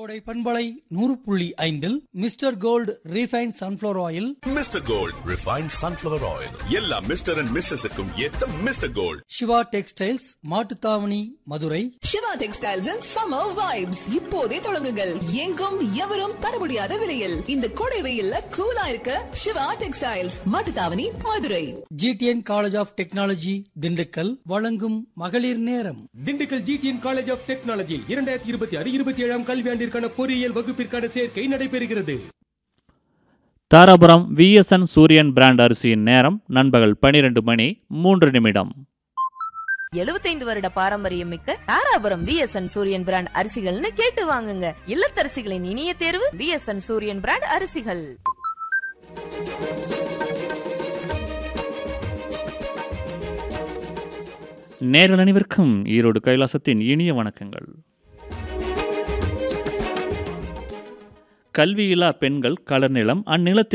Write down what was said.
கோடை பண்பலை நூறு புள்ளி ஐந்தில் mister Gold refine sunflower oil mister Gold refined sunflower oil எல்லா மிஸ்டர் அண்ட் மிஸ்ஸஸுக்கும் ஏத்த mister Gold Siva textiles Mattuthavani Madurai Siva textiles and summer vibes இப்போதே தொடங்குங்கள் எங்கும் எவரும் தர முடியாத விலையில் இந்த கோடை வெயில்ல கூலா இருக்க Siva textiles Mattuthavani Madurai GTN college of technology Dindigul வழங்கும் மகளிர் நேரம் Dindigul GTN college of technology இரண்டாயிரத்தி இருபத்தி ஆறு இருபத்தி ஏழாம் கல்வியாண்டிற்கான பொறியியல் வகுப்பிற்கான சேர்க்கை நடைபெறுகிறது தாராபுரம் விஎஸ்என் சூரியன் பிராண்ட் அரிசியின் நேரம் நண்பகல் பனிரெண்டு மணி மூன்று நிமிடம் எழுபத்தைந்து வருட பாரம்பரியம் மிக்க தாராபுரம் விஎஸ்என் சூரியன் பிராண்ட் அரிசிகள்னு கேட்டு வாங்குங்க இல்லத்தரசிகளின் இனிய தேர்வு விஎஸ்என் சூரியன் பிராண்ட் அரிசிகள் நேர்கள் அனைவருக்கும் ஈரோடு கைலாசத்தின் இனிய வணக்கங்கள் கல்வியில்லா பெண்கள் களர் நிலம் அந்நிலத்தில்